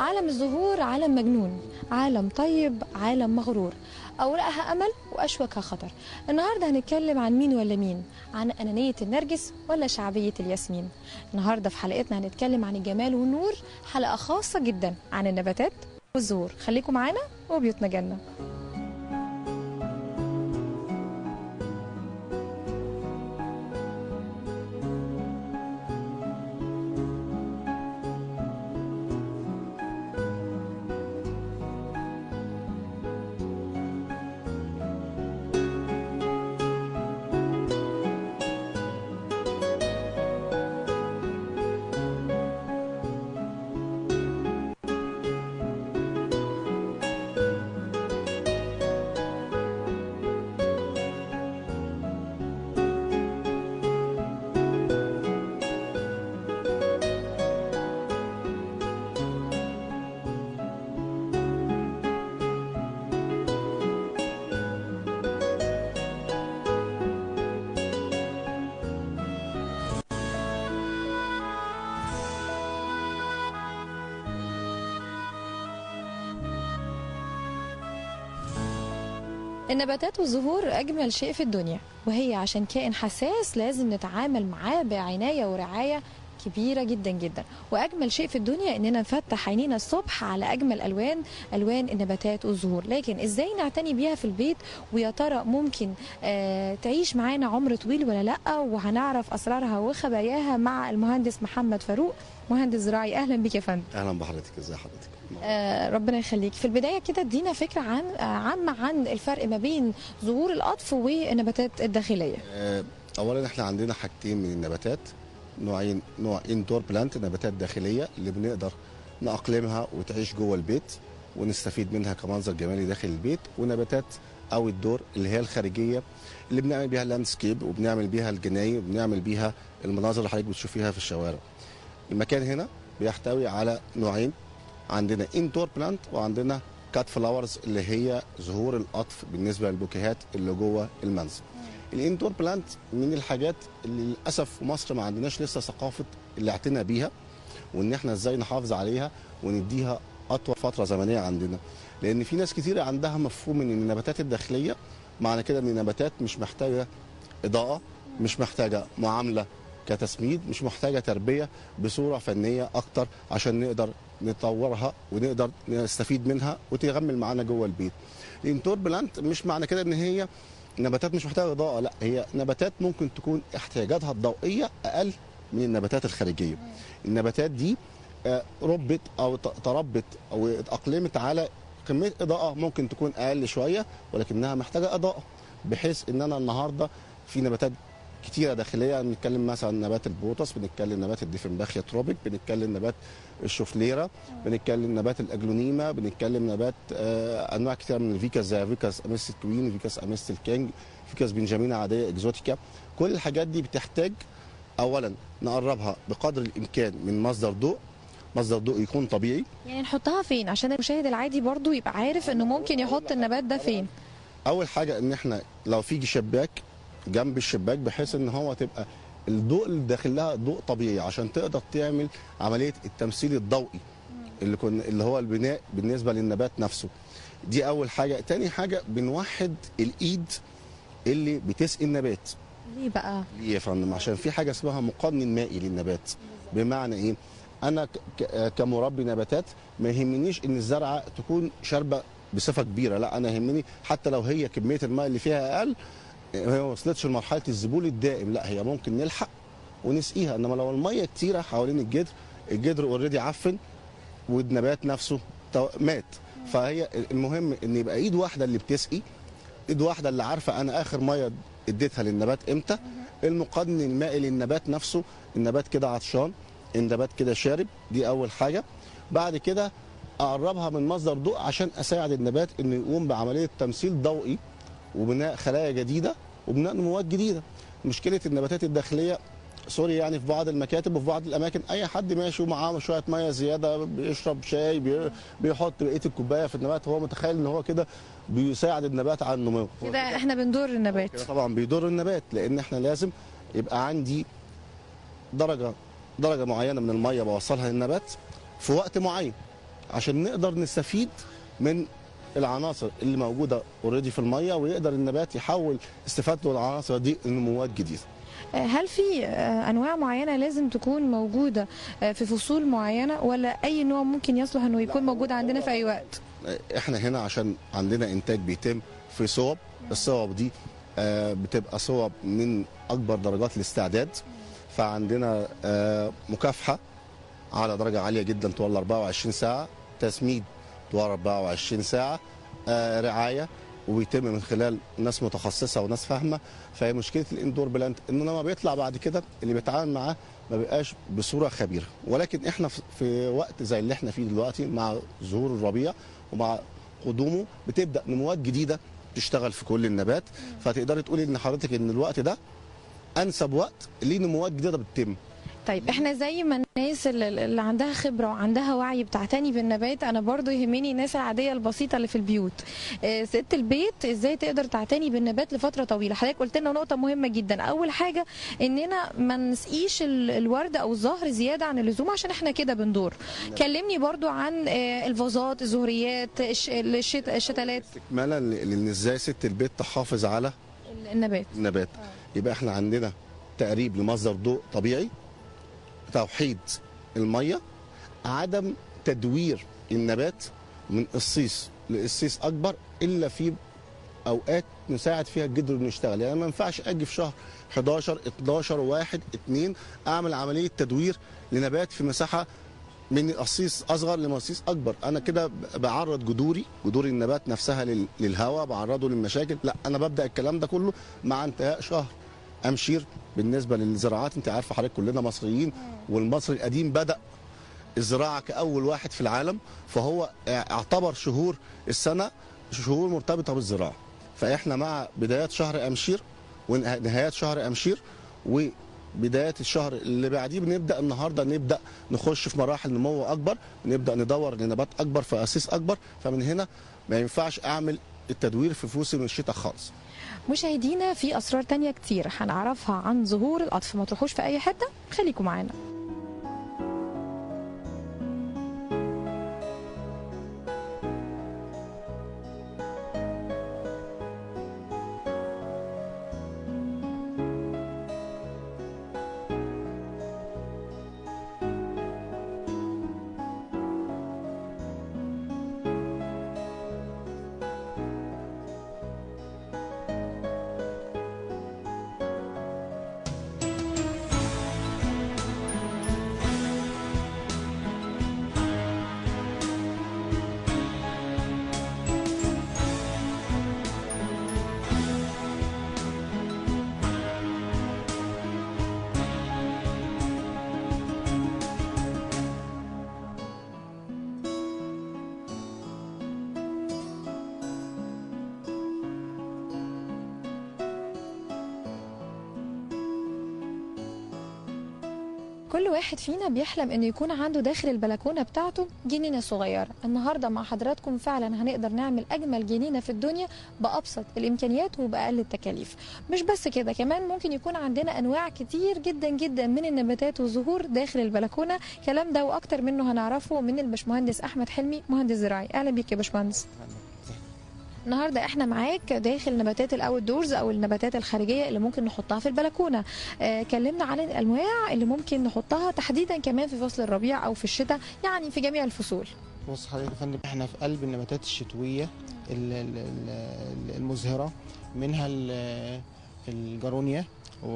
عالم الزهور عالم مجنون عالم طيب عالم مغرور أوراقها أمل وأشواكها خطر النهاردة هنتكلم عن مين ولا مين عن أنانية النرجس ولا شعبية الياسمين النهاردة في حلقتنا هنتكلم عن الجمال والنور حلقة خاصة جدا عن النباتات والزهور خليكم معانا وبيوتنا جنة النباتات والزهور أجمل شيء في الدنيا وهي عشان كائن حساس لازم نتعامل معاه بعناية ورعاية كبيرة جدا جدا وأجمل شيء في الدنيا إننا نفتح عينينا الصبح على أجمل ألوان ألوان النباتات والزهور لكن إزاي نعتني بيها في البيت ويا ترى ممكن آه تعيش معانا عمر طويل ولا لأ وهنعرف أسرارها وخباياها مع المهندس محمد فاروق مهندس زراعي أهلا بك يا فندم اهلا بحضرتك ازي حضرتك آه ربنا يخليك في البدايه كده ادينا فكره عن آه عامه عن الفرق ما بين زهور القطف والنباتات الداخليه آه، اولا احنا عندنا حاجتين من النباتات نوعين نوع اندور بلانت نباتات داخليه اللي بنقدر نأقلمها وتعيش جوه البيت ونستفيد منها كمنظر جمالي داخل البيت ونباتات او الدور اللي هي الخارجيه اللي بنعمل بيها اللاندسكيب وبنعمل بيها الجناين وبنعمل بيها المناظر اللي حضرتك بتشوفيها في الشوارع المكان هنا بيحتوي على نوعين عندنا اندور بلانت وعندنا كات فلاورز اللي هي زهور القطف بالنسبه للبوكيهات اللي جوه المنزل الاندور بلانت من الحاجات اللي للاسف في مصر ما عندناش لسه ثقافه الاعتناء بيها وان احنا ازاي نحافظ عليها ونديها اطول فتره زمنيه عندنا لان في ناس كتير عندها مفهوم ان النباتات الداخليه معنى كده ان النباتات مش محتاجه اضاءه مش محتاجه معامله كتسميد مش محتاجه تربيه بصوره فنيه اكتر عشان نقدر نطورها ونقدر نستفيد منها وتغمل معانا جوه البيت. الانتور بلانت مش معنى كده ان هي نباتات مش محتاجه اضاءه لا هي نباتات ممكن تكون احتياجاتها الضوئيه اقل من النباتات الخارجيه. النباتات دي آه، ربت او ت- تربت او اتاقلمت على كميه اضاءه ممكن تكون اقل شويه ولكنها محتاجه اضاءه بحيث ان انا النهارده في نباتات كتيره داخليه بنتكلم مثلا نبات البوتس بنتكلم نبات الديفنباخيا تروبيك بنتكلم نبات الشوفليره بنتكلم نبات الاجلونيما بنتكلم نبات آه انواع كتيره من الفيكاس زي فيكاس اميست كوين فيكاس اميست الكينج فيكاس بنجامينا عاديه اكزوتيكا كل الحاجات دي بتحتاج اولا نقربها بقدر الامكان من مصدر ضوء مصدر ضوء يكون طبيعي يعني نحطها فين عشان المشاهد العادي برضو يبقى عارف انه ممكن يحط النبات ده فين اول حاجه ان احنا لو في شباك جنب الشباك بحيث ان هو تبقى الضوء اللي داخل لها ضوء طبيعي عشان تقدر تعمل عمليه التمثيل الضوئي اللي كن اللي هو البناء بالنسبه للنبات نفسه دي اول حاجه تاني حاجه بنوحد الايد اللي بتسقي النبات ليه بقى ليه يا فندم عشان في حاجه اسمها مقنن مائي للنبات بمعنى ايه انا ك- ك- كمربي نباتات ما يهمنيش ان الزرعه تكون شاربه بصفه كبيره لا انا يهمني حتى لو هي كميه الماء اللي فيها اقل هي ما وصلتش لمرحله الذبول الدائم لا هي ممكن نلحق ونسقيها انما لو الميه كتيره حوالين الجدر الجدر اوريدي عفن والنبات نفسه تو- مات فهي المهم ان يبقى ايد واحده اللي بتسقي ايد واحده اللي عارفه انا اخر ميه اديتها للنبات امتى المقنن المائي للنبات نفسه النبات كده عطشان النبات كده شارب دي اول حاجه بعد كده اقربها من مصدر ضوء عشان اساعد النبات انه يقوم بعمليه تمثيل ضوئي وبناء خلايا جديده وبناء نموات جديده مشكله النباتات الداخليه سوري يعني في بعض المكاتب وفي بعض الاماكن اي حد ماشي ومعاه شويه ميه زياده بيشرب شاي بي- بيحط بقيه الكوبايه في النبات هو متخيل ان هو كده بيساعد النبات على النمو كده احنا بندور النبات كده طبعا بيضر النبات لان احنا لازم يبقى عندي درجه درجه معينه من الميه بوصلها للنبات في وقت معين عشان نقدر نستفيد من العناصر اللي موجوده اوريدي في الميه ويقدر النبات يحول استفادته العناصر دي لنموات جديده هل في آه، انواع معينه لازم تكون موجوده آه، في فصول معينه ولا اي نوع ممكن يصلح انه يكون موجود عندنا في اي وقت احنا هنا عشان عندنا انتاج بيتم في صوب الصوب دي آه، بتبقى صوب من اكبر درجات الاستعداد فعندنا آه، مكافحه على درجه عاليه جدا طوال 24 ساعه تسميد طوال 24 ساعه آه، رعايه وبيتم من خلال ناس متخصصه وناس فاهمه فهي مشكله الاندور بلانت انه لما بيطلع بعد كده اللي بيتعامل معاه ما بيبقاش بصوره خبيره ولكن احنا في- في وقت زي اللي احنا فيه دلوقتي مع ظهور الربيع ومع قدومه بتبدا نموات جديده تشتغل في كل النبات فتقدري تقولي ان حضرتك ان الوقت ده انسب وقت ليه نموات جديده بتتم طيب احنا زي ما الناس اللي اللي عندها خبره وعندها وعي بتعتني بالنبات انا برضو يهمني الناس العاديه البسيطه اللي في البيوت آه، ست البيت ازاي تقدر تعتني بالنبات لفتره طويله حضرتك قلت لنا نقطه مهمه جدا اول حاجه اننا ما نسقيش ال- الورد او الزهر زياده عن اللزوم عشان احنا كده بندور كلمني برضو عن آه، الفازات الزهريات الش- الشت- الشتلات استكمالا لان ازاي ست البيت تحافظ على النبات النبات يبقى احنا عندنا تقريب لمصدر ضوء طبيعي توحيد الميه عدم تدوير النبات من قصيص لقصيص اكبر الا في اوقات نساعد فيها الجدر انه يشتغل يعني ما ينفعش اجي في شهر 11 12 1 2 اعمل عمليه تدوير لنبات في مساحه من قصيص اصغر لقصيص اكبر انا كده بعرض جذوري جذور النبات نفسها لل- للهواء بعرضه للمشاكل لا انا ببدا الكلام ده كله مع انتهاء شهر امشير بالنسبه للزراعات انت عارفه حضرتك كلنا مصريين والمصري القديم بدا الزراعه كاول واحد في العالم فهو اعتبر شهور السنه شهور مرتبطه بالزراعه فاحنا مع بدايات شهر امشير ونهايات شهر امشير وبدايات الشهر اللي بعديه بنبدا النهارده نبدا نخش في مراحل نمو اكبر نبدا ندور لنبات اكبر في اسيس اكبر فمن هنا ما ينفعش اعمل التدوير في موسم الشتاء خالص مشاهدينا في اسرار تانية كتير هنعرفها عن ظهور القطف ما تروحوش في اي حته خليكم معانا كل واحد فينا بيحلم انه يكون عنده داخل البلكونه بتاعته جنينه صغيره النهارده مع حضراتكم فعلا هنقدر نعمل اجمل جنينه في الدنيا بابسط الامكانيات وباقل التكاليف مش بس كده كمان ممكن يكون عندنا انواع كتير جدا جدا من النباتات والزهور داخل البلكونه كلام ده واكتر منه هنعرفه من الباشمهندس احمد حلمي مهندس زراعي اهلا بيك يا باشمهندس النهارده احنا معاك داخل نباتات الاوت دورز او النباتات الخارجيه اللي ممكن نحطها في البلكونه آه كلمنا عن الانواع اللي ممكن نحطها تحديدا كمان في فصل الربيع او في الشتاء يعني في جميع الفصول بص حضرتك يا فندم احنا في قلب النباتات الشتويه ال- ال- ال- المزهره منها ال- الجارونيا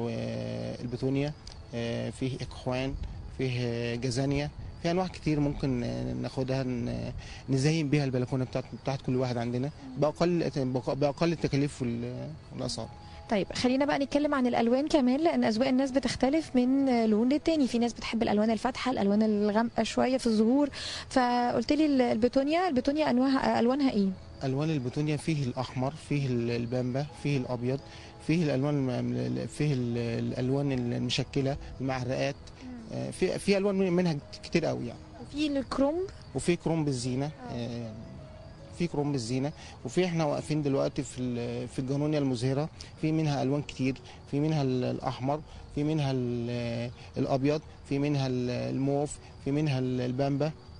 والبتونيا آه، فيه اكحوان فيه جازانيا في انواع كتير ممكن ناخدها ن- نزين بيها البلكونه بتاعت بتاعت كل واحد عندنا باقل باقل التكاليف وال- والاسعار طيب خلينا بقى نتكلم عن الالوان كمان لان اذواق الناس بتختلف من لون للتاني في ناس بتحب الالوان الفاتحه الالوان الغامقه شويه في الزهور فقلت لي البتونيا البتونيا انواعها الوانها ايه الوان البتونيا فيه الاحمر فيه ال- البامبا فيه الابيض فيه الالوان الم- فيه ال- الالوان المشكله المعرقات آه، في في الوان منها كتير قوي يعني وفي الكرومب وفي كروم بالزينه آه، في كروم بالزينه وفي احنا واقفين دلوقتي في ال- في الجانونيا المزهره في منها الوان كتير في منها ال- الاحمر في منها ال- الابيض في منها ال- الموف في منها ال- البامبا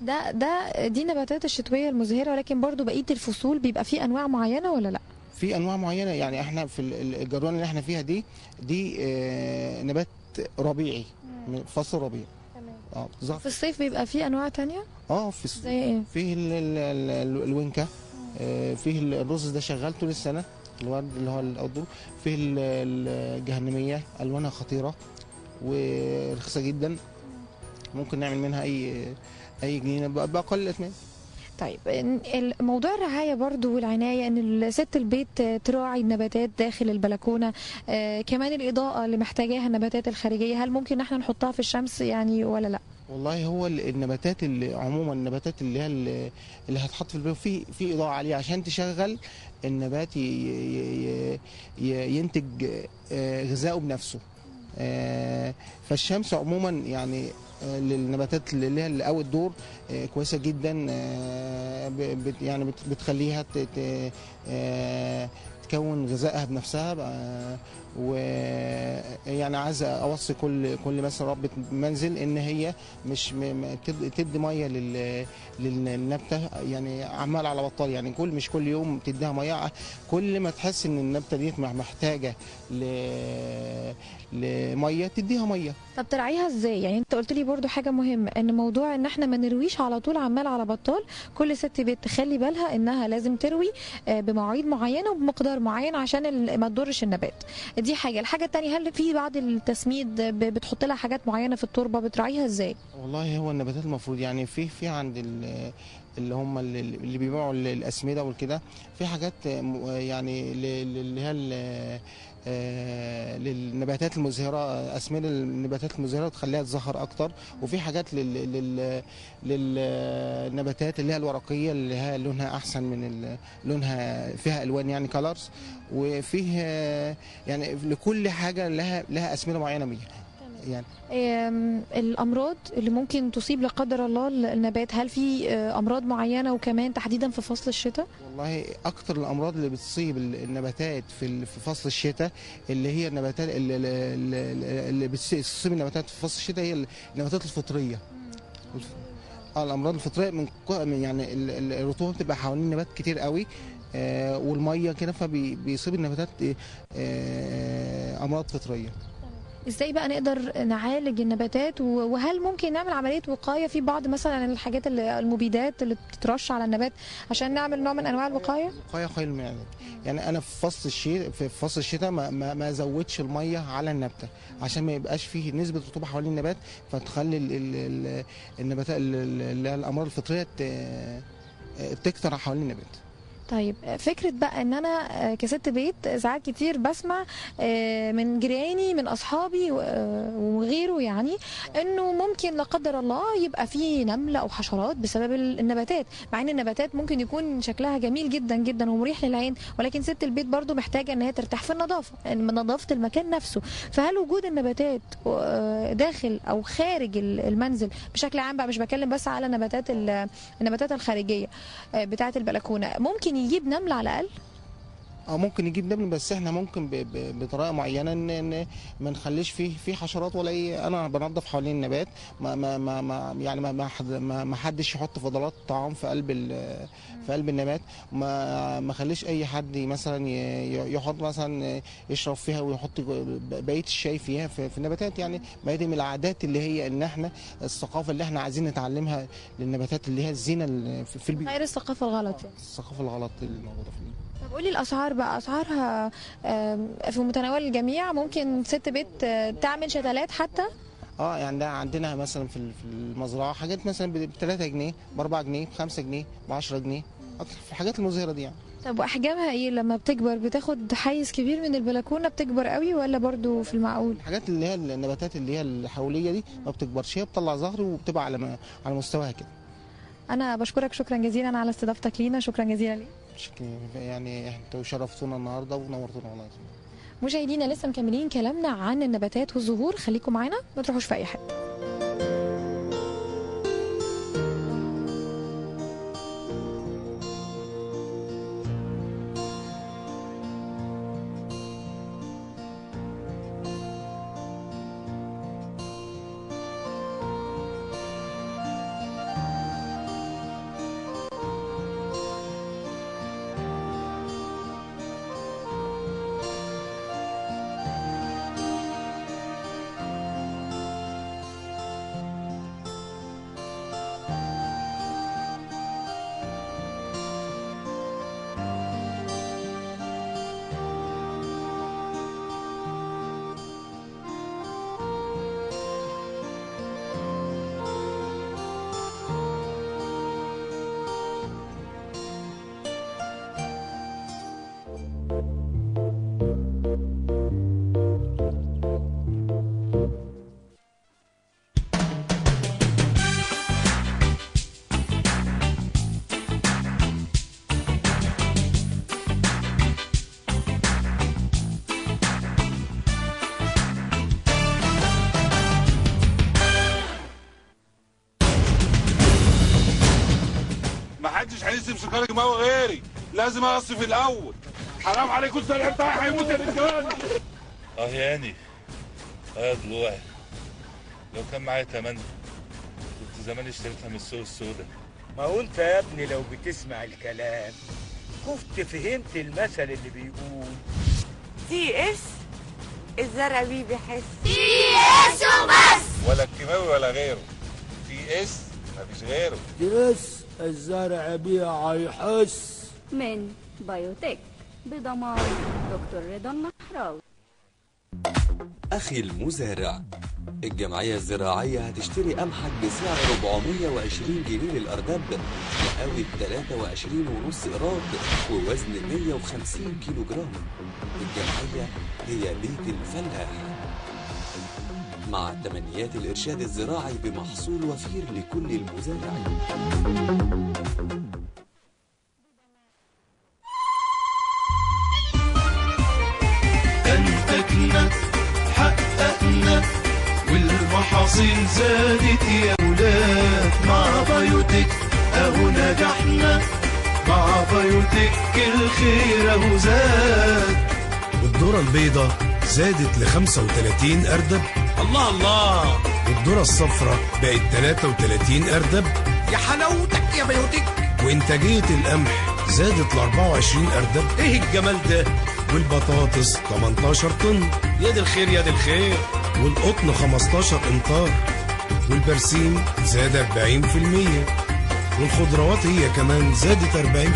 ده ده دي نباتات الشتويه المزهره ولكن برضو بقيه الفصول بيبقى فيه انواع معينه ولا لا في انواع معينه يعني احنا في ال- ال- الجرونه اللي احنا فيها دي دي آه، نبات ربيعي من فصل ربيع اه ظهر في الصيف بيبقى فيه انواع تانية اه في الص- زي ايه فيه ال- ال- ال- ال- الونكا آه، فيه ال- الرز ده شغال طول السنه الورد اللي هو الاوتدور فيه ال- ال- الجهنميه الوانها خطيره ورخيصه جدا ممكن نعمل منها اي اي جنينه بأ- باقل الاثمان طيب ال- موضوع الرعاية برضو والعناية ان ست البيت تراعي النباتات داخل البلكونة آه كمان الإضاءة اللي محتاجاها النباتات الخارجية هل ممكن احنا نحطها في الشمس يعني ولا لا والله هو ال- النباتات اللي عموما النباتات اللي هي ال- اللي هتحط في البيت في في اضاءه عاليه عشان تشغل النبات ي- ي- ي- ينتج آه، غذائه بنفسه آه، فالشمس عموما يعني آه، للنباتات اللي هي اللي اول دور آه، كويسه جدا آه، ب- بت- يعني بت- بتخليها ت- ت- آه، تكون غذائها بنفسها آه، ويعني عايز اوصي كل كل مثلا ربة منزل ان هي مش م- م- تد- تدي ميه لل للنبته يعني عمال على بطال يعني كل مش كل يوم تديها ميه كل ما تحس ان النبته ديت مح- محتاجه ل لميه تديها ميه طب تراعيها ازاي يعني انت قلت لي برضو حاجة مهمة ان موضوع ان احنا ما نرويش على طول عمال على بطال كل ست بيت تخلي بالها انها لازم تروي آه، بمواعيد معينة وبمقدار معين عشان ال- ما تضرش النبات دي حاجة الحاجة التانية هل في بعض التسميد ب- بتحط لها حاجات معينة في التربة بتراعيها ازاي والله هو النباتات المفروض يعني في في عند ال- اللي هم اللي اللي بيبيعوا ال- الاسمده والكده في حاجات م- يعني ل- ل- اللي هي ال- آه، للنباتات المزهره اسمده النباتات المزهره تخليها تزهر اكتر وفي حاجات لل لل للنباتات اللي هي الورقيه اللي هي لونها احسن من ال- لونها فيها الوان يعني كلرز وفيه آه، يعني لكل حاجه لها لها اسمده معينه بيها يعني آم، الامراض اللي ممكن تصيب لا قدر الله النبات هل في آه، امراض معينه وكمان تحديدا في فصل الشتاء والله اكتر الامراض اللي بتصيب ال- النباتات في ال- في فصل الشتاء اللي هي النباتات اللي, اللي, اللي بتصيب النباتات في فصل الشتاء هي النباتات الفطريه اه الامراض الفطريه من ق- من يعني ال- ال- الرطوبه بتبقى حوالين النبات كتير قوي آه والميه كده فبيصيب النباتات آه امراض فطريه ازاي بقى نقدر نعالج النباتات و- وهل ممكن نعمل عمليه وقايه في بعض مثلا الحاجات اللي المبيدات اللي بتترش على النبات عشان نعمل نوع من انواع الوقايه وقايه خير من العلاج يعني انا في فصل الشتاء في فصل الشتاء ما ما, ما ازودش الميه على النبته عشان ما يبقاش فيه نسبه رطوبه حوالين النبات فتخلي ال- ال- ال- النباتات ال- ال- اللي هي الامراض الفطريه ت- تكتر حوالين النبات طيب فكرة بقى ان انا آه، كست بيت ساعات كتير بسمع آه، من جيراني من اصحابي و- آه، وغيره يعني انه ممكن لا قدر الله يبقى في نملة او حشرات بسبب ال- النباتات مع ان النباتات ممكن يكون شكلها جميل جدا جدا ومريح للعين ولكن ست البيت برضو محتاجة ان هي ترتاح في النظافة يعني من نظافة المكان نفسه فهل وجود النباتات آه، داخل او خارج ال- المنزل بشكل عام بقى مش بتكلم بس على نباتات ال- النباتات الخارجية آه، بتاعة البلكونة ممكن يجيب نملة على الأقل اه ممكن نجيب نبل بس احنا ممكن ب- ب- بطريقه معينه ان ان ما نخليش فيه فيه حشرات ولا ايه انا بنظف حوالين النبات ما ما ما, ما يعني ما ما, حد ما ما حدش يحط فضلات طعام في قلب ال- في قلب النبات ما ما خليش اي حد مثلا ي- يحط مثلا يشرب فيها ويحط بقيه الشاي فيها في, في النباتات يعني ما هي دي من العادات اللي هي ان احنا الثقافه اللي احنا عايزين نتعلمها للنباتات اللي هي الزينه اللي في في البيوت غير الثقافة الغلط يعني. الثقافه الغلط اللي موجوده في البيوت طب قولي الأسعار بقى أسعارها آم، في متناول الجميع ممكن ست بيت آه، تعمل شتلات حتى اه يعني ده عندنا مثلا في ال- في المزرعه حاجات مثلا ب 3 جنيه ب 4 جنيه ب 5 جنيه ب 10 جنيه أكتر في الحاجات المزهره دي يعني طب وأحجامها إيه لما بتكبر بتاخد حيز كبير من البلكونة بتكبر قوي ولا برضو في المعقول الحاجات اللي هي النباتات اللي هي الحوليه دي ما بتكبرش هي بتطلع زهر وبتبقى على ما على مستواها كده أنا بشكرك شكرا جزيلا على استضافتك لينا شكرا جزيلا ليك شكرا يعني انتوا شرفتونا النهارده ونورتونا والله مشاهدينا لسه مكملين كلامنا عن النباتات والزهور خليكم معانا ما تروحوش في أي حتة يمسك راجل جماوي غيري لازم اقص في الاول حرام عليكم الزرع بتاعي هيموت يا رجاله اه ياني اه يا ضلوعي لو كان معايا تمن كنت زمان اشتريتها من السوق السوداء ما هو انت يا ابني لو بتسمع الكلام كنت فهمت المثل اللي بيقول تي اس الزرع بيه بيحس ولا الكيماوي ولا غيره في اس مفيش غيره يس الزرع بيه هيحس من بايوتك بضمان دكتور رضا النحراوي أخي المزارع الجمعية الزراعية هتشتري قمحك بسعر 420 جنيه للأرداب مقاوي 23 ونص إيراد ووزن 150 كيلو جرام الجمعية هي بيت الفلاح مع تمنيات الإرشاد الزراعي بمحصول وفير لكل المزارعين أنتجنا حققنا والمحاصيل زادت يا ولاد مع بايوتك أهو نجحنا مع بايوتك الخير أهو زاد والذرة البيضة زادت ل 35 أردب الله الله والذرة الصفراء بقت 33 أردب يا حلاوتك يا بيوتك وإنتاجية القمح زادت ل 24 أردب إيه الجمال ده والبطاطس 18 طن يا دي الخير يا دي الخير والقطن 15 إمتار والبرسيم زاد 40% والخضروات هي كمان زادت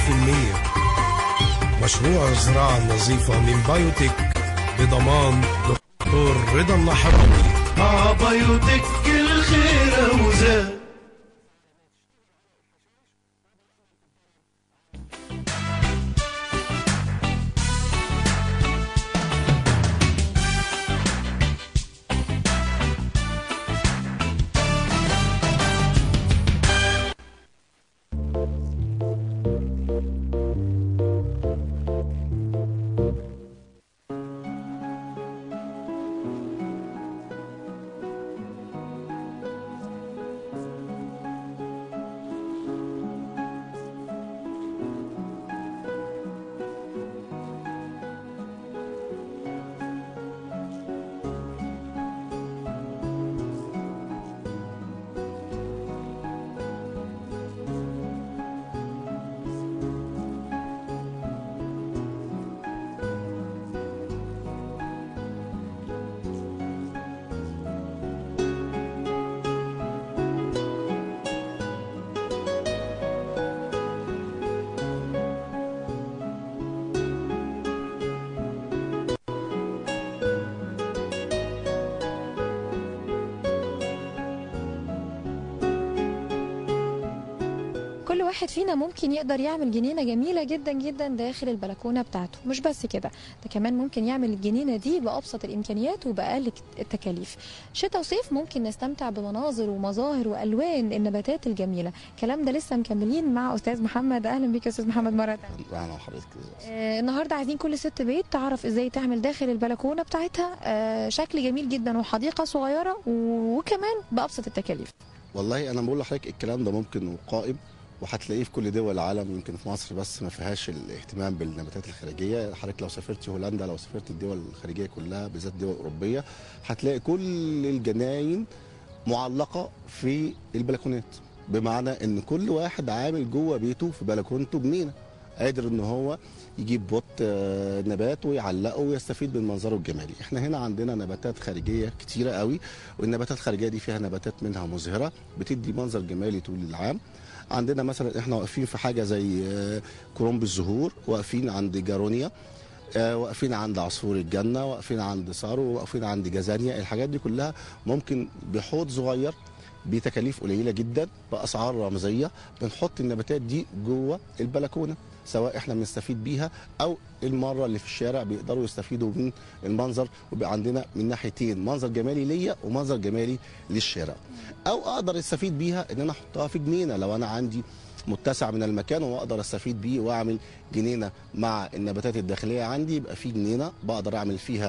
40% مشروع الزراعة النظيفة من بايوتك بضمان دكتور رضا النحراوي مع بايوتك الخير أهو زاد كل واحد فينا ممكن يقدر يعمل جنينة جميلة جدا جدا داخل البلكونة بتاعته مش بس كده ده كمان ممكن يعمل الجنينة دي بأبسط الإمكانيات وبأقل التكاليف شتاء وصيف ممكن نستمتع بمناظر ومظاهر وألوان النباتات الجميلة الكلام ده لسه مكملين مع أستاذ محمد أهلا بيك يا أستاذ محمد مرة تانية اهلا حضرتك آه، النهارده عايزين كل ست بيت تعرف ازاي تعمل داخل البلكونه بتاعتها آه، شكل جميل جدا وحديقه صغيره و- وكمان بابسط التكاليف والله انا بقول لحضرتك الكلام ده ممكن وقائم وهتلاقيه في كل دول العالم يمكن في مصر بس ما فيهاش الاهتمام بالنباتات الخارجيه حضرتك لو سافرت هولندا لو سافرت الدول الخارجيه كلها بالذات الدول الاوروبيه هتلاقي كل الجناين معلقه في البلكونات بمعنى ان كل واحد عامل جوه بيته في بلكونته جنينه قادر ان هو يجيب بوت آه، نبات ويعلقه ويستفيد من منظره الجمالي احنا هنا عندنا نباتات خارجيه كتيره قوي والنباتات الخارجيه دي فيها نباتات منها مزهره بتدي منظر جمالي طول العام عندنا مثلا احنا واقفين في حاجه زي آه، كرومب الزهور واقفين عند جارونيا آه، واقفين عند عصفور الجنه واقفين عند سارو واقفين عند جازانيا الحاجات دي كلها ممكن بحوض صغير بتكاليف قليله جدا باسعار رمزيه بنحط النباتات دي جوه البلكونه سواء احنا بنستفيد بيها او المره اللي في الشارع بيقدروا يستفيدوا من المنظر ويبقى عندنا من ناحيتين منظر جمالي ليا ومنظر جمالي للشارع او اقدر استفيد بيها ان انا احطها في جنينه لو انا عندي متسع من المكان واقدر استفيد بيه واعمل جنينه مع النباتات الداخليه عندي يبقى في جنينه بقدر اعمل فيها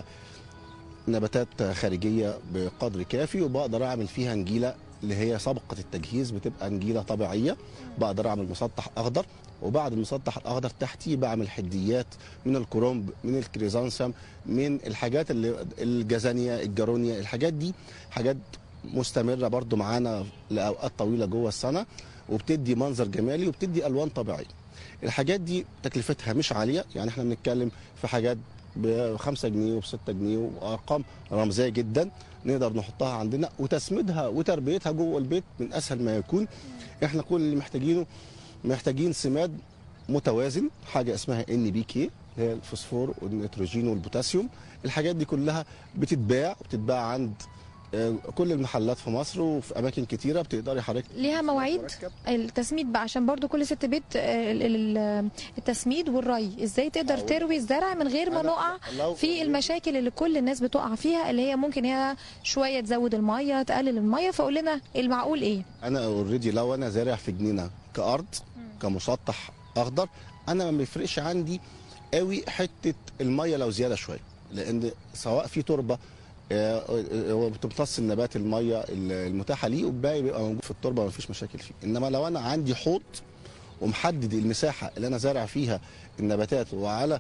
نباتات خارجيه بقدر كافي وبقدر اعمل فيها نجيله اللي هي سابقه التجهيز بتبقى نجيله طبيعيه بقدر اعمل مسطح اخضر وبعد المسطح الاخضر تحتيه بعمل حديات من الكرومب من الكريزانسم من الحاجات اللي الجازانيا الجارونيا الحاجات دي حاجات مستمره برضو معانا لاوقات طويله جوه السنه وبتدي منظر جمالي وبتدي الوان طبيعيه الحاجات دي تكلفتها مش عاليه يعني احنا بنتكلم في حاجات ب 5 جنيه وب 6 جنيه وارقام رمزيه جدا نقدر نحطها عندنا وتسميدها وتربيتها جوه البيت من اسهل ما يكون احنا كل اللي محتاجينه محتاجين سماد متوازن حاجه اسمها ان بي كي هي الفوسفور والنيتروجين والبوتاسيوم الحاجات دي كلها بتتباع وبتتباع عند آه، كل المحلات في مصر وفي اماكن كتيره بتقدري حضرتك ليها مواعيد التسميد بقى عشان برضو كل ست بيت آه، ال- ال- التسميد والري ازاي تقدر تروي الزرع من غير ما أنا نقع لو- في المشاكل اللي كل الناس بتقع فيها اللي هي ممكن هي شويه تزود الميه تقلل الميه فقول لنا المعقول ايه انا اوريدي لو انا زارع في جنينه كارض كمسطح اخضر انا ما بيفرقش عندي قوي حته الميه لو زياده شويه لان سواء في تربه آه، آه، هو بتمتص النبات الميه المتاحه ليه والباقي بيبقى موجود في التربه ما فيش مشاكل فيه انما لو انا عندي حوض ومحدد المساحه اللي انا زارع فيها النباتات وعلى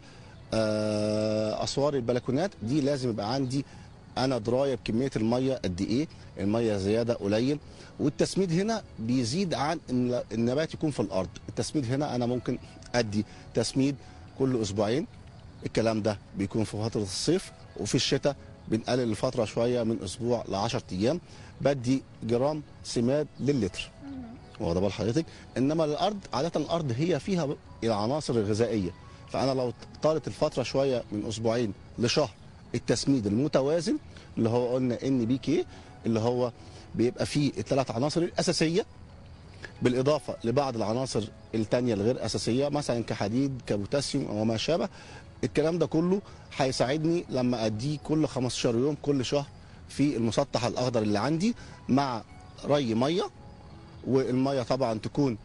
آه، اسوار البلكونات دي لازم يبقى عندي انا درايه بكميه الميه قد ايه الميه زياده قليل والتسميد هنا بيزيد عن ان النبات يكون في الارض التسميد هنا انا ممكن ادي تسميد كل اسبوعين الكلام ده بيكون في فتره الصيف وفي الشتاء بنقلل الفتره شويه من اسبوع ل 10 ايام بدي جرام سماد للتر واخد بال حضرتك انما الارض عاده الارض هي فيها العناصر الغذائيه فانا لو طالت الفتره شويه من اسبوعين لشهر التسميد المتوازن اللي هو قلنا ان بي كي اللي هو بيبقى فيه الثلاث عناصر الاساسيه بالاضافه لبعض العناصر التانية الغير اساسيه مثلا كحديد كبوتاسيوم وما شابه الكلام ده كله هيساعدني لما اديه كل 15 يوم كل شهر في المسطح الاخضر اللي عندي مع ري ميه والميه طبعا تكون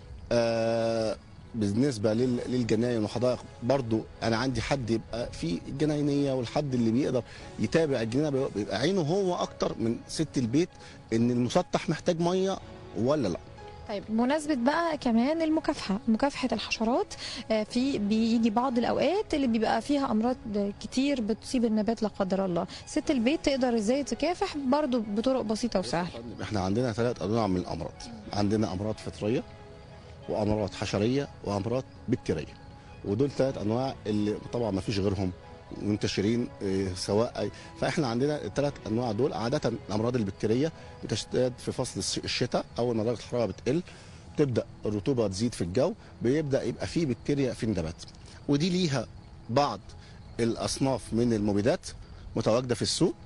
آه بالنسبه لل- للجناين والحدائق برضو انا عندي حد يبقى في الجناينيه والحد اللي بيقدر يتابع الجنينه بيبقى- بيبقى عينه هو اكتر من ست البيت ان المسطح محتاج ميه ولا لا طيب بمناسبة بقى كمان المكافحة مكافحة الحشرات آه، في بيجي بعض الأوقات اللي بيبقى فيها أمراض كتير بتصيب النبات لا قدر الله ست البيت تقدر ازاي تكافح برضو بطرق بسيطة وسهلة احنا عندنا ثلاث انواع من الامراض عندنا امراض فطريه وامراض حشريه وامراض بكتيريه ودول ثلاث انواع اللي طبعا ما فيش غيرهم منتشرين اه، سواء أي- فاحنا عندنا الثلاث انواع دول عاده الامراض البكتيريه بتشتد في فصل الس- الشتاء اول ما درجه الحراره بتقل تبدا الرطوبه تزيد في الجو بيبدا يبقى فيه بكتيريا في النبات ودي ليها بعض الاصناف من المبيدات متواجده في السوق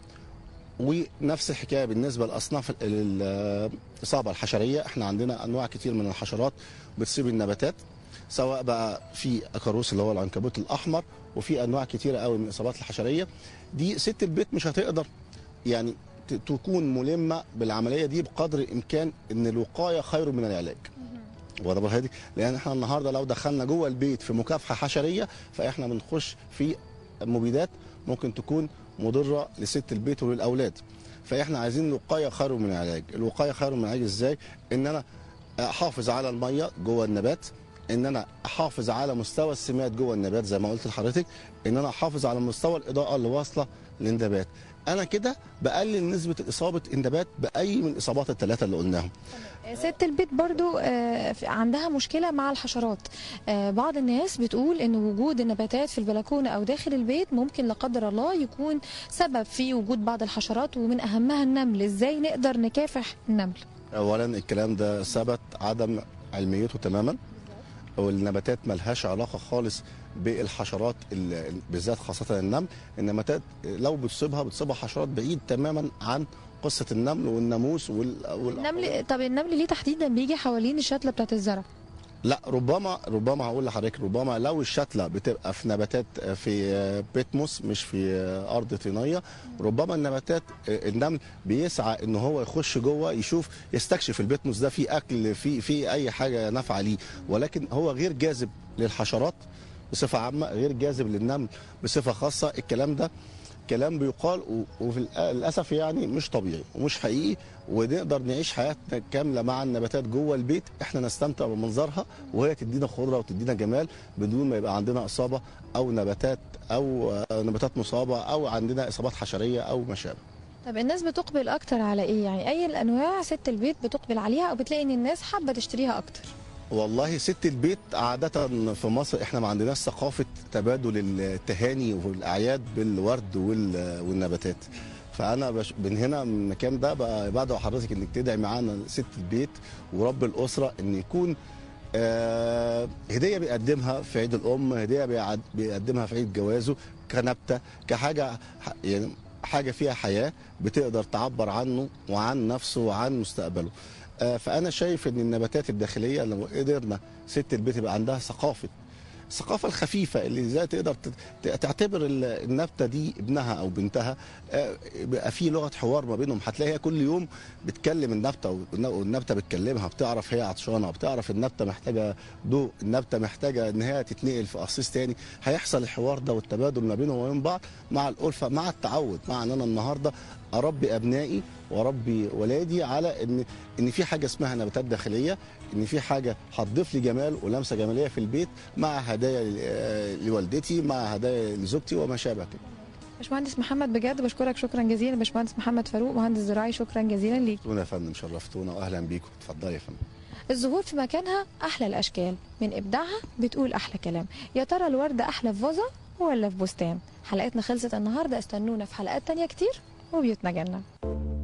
ونفس الحكايه بالنسبه لاصناف ال- ال- الاصابه الحشريه احنا عندنا انواع كتير من الحشرات بتصيب النباتات سواء بقى في اكاروس اللي هو العنكبوت الاحمر وفي انواع كتيره قوي من الاصابات الحشريه دي ست البيت مش هتقدر يعني ت- تكون ملمه بالعمليه دي بقدر الامكان ان الوقايه خير من العلاج واخد بالك هادي لان احنا النهارده لو دخلنا جوه البيت في مكافحه حشريه فاحنا بنخش في مبيدات ممكن تكون مضره لست البيت وللاولاد فاحنا عايزين الوقايه خير من العلاج الوقايه خير من العلاج ازاي ان انا احافظ على الميه جوه النبات ان انا احافظ على مستوى السمات جوه النبات زي ما قلت لحضرتك ان انا احافظ على مستوى الاضاءه اللي واصله للنبات انا كده بقلل نسبه اصابه النبات باي من الاصابات الثلاثه اللي قلناهم آه، ست البيت برضو آه، في- عندها مشكلة مع الحشرات آه، بعض الناس بتقول ان وجود النباتات في البلكونة او داخل البيت ممكن لا قدر الله يكون سبب في وجود بعض الحشرات ومن اهمها النمل ازاي نقدر نكافح النمل اولا الكلام ده ثبت عدم علميته تماما والنباتات ملهاش علاقه خالص بالحشرات ال- بالذات خاصه النمل النباتات لو بتصيبها بتصيبها حشرات بعيد تماما عن قصه النمل والناموس وال... وال... النمل طب النمل ليه تحديدا بيجي حوالين الشتلة بتاعت الزرع لا ربما ربما هقول لحضرتك ربما لو الشتله بتبقى في نباتات في بيتموس مش في ارض طينيه ربما النباتات النمل بيسعى ان هو يخش جوه يشوف يستكشف البيتموس ده فيه اكل في في اي حاجه نافعه ليه ولكن هو غير جاذب للحشرات بصفه عامه غير جاذب للنمل بصفه خاصه الكلام ده كلام بيقال و- وفي الأ- للاسف يعني مش طبيعي ومش حقيقي ونقدر نعيش حياتنا كامله مع النباتات جوه البيت احنا نستمتع بمنظرها وهي تدينا خضره وتدينا جمال بدون ما يبقى عندنا اصابه او نباتات او آه، نباتات مصابه او عندنا اصابات حشريه او ما شابه طب الناس بتقبل اكتر على ايه يعني اي الانواع ست البيت بتقبل عليها او بتلاقي ان الناس حابه تشتريها اكتر والله ست البيت عادة في مصر احنا ما عندناش ثقافة تبادل التهاني والأعياد بالورد وال- والنباتات فأنا بش من هنا من المكان ده بقى بدعو حضرتك إنك تدعي معانا ست البيت ورب الأسرة إن يكون آه هدية بيقدمها في عيد الأم هدية بيعد- بيقدمها في عيد جوازه كنبتة كحاجة ح- يعني حاجة فيها حياة بتقدر تعبر عنه وعن نفسه وعن مستقبله آه، فانا شايف ان النباتات الداخليه لو قدرنا ست البيت يبقى عندها ثقافه الثقافه الخفيفه اللي ازاي تقدر ت- ت- تعتبر ال- النبته دي ابنها او بنتها آه، يبقى في لغه حوار ما بينهم هتلاقي هي كل يوم بتكلم النبته والن- والنبته بتكلمها بتعرف هي عطشانه بتعرف النبته محتاجه ضوء النبته محتاجه ان هي تتنقل في قصيص تاني هيحصل الحوار ده والتبادل ما بينهم وبين بعض مع الالفه مع التعود مع ان انا النهارده اربي ابنائي واربي ولادي على ان ان في حاجه اسمها نباتات داخليه ان في حاجه هتضيف لي جمال ولمسه جماليه في البيت مع هدايا ل- آه، لوالدتي مع هدايا لزوجتي وما شابه كده باشمهندس محمد بجد بشكرك شكرا جزيلا باشمهندس محمد فاروق مهندس زراعي شكرا جزيلا ليك شرفتونا يا فندم شرفتونا واهلا بيكم اتفضلي يا فندم الزهور في مكانها احلى الاشكال من ابداعها بتقول احلى كلام يا ترى الورده احلى في فازه ولا في بستان حلقتنا خلصت النهارده استنونا في حلقات تانية كتير وبيوتنا جنه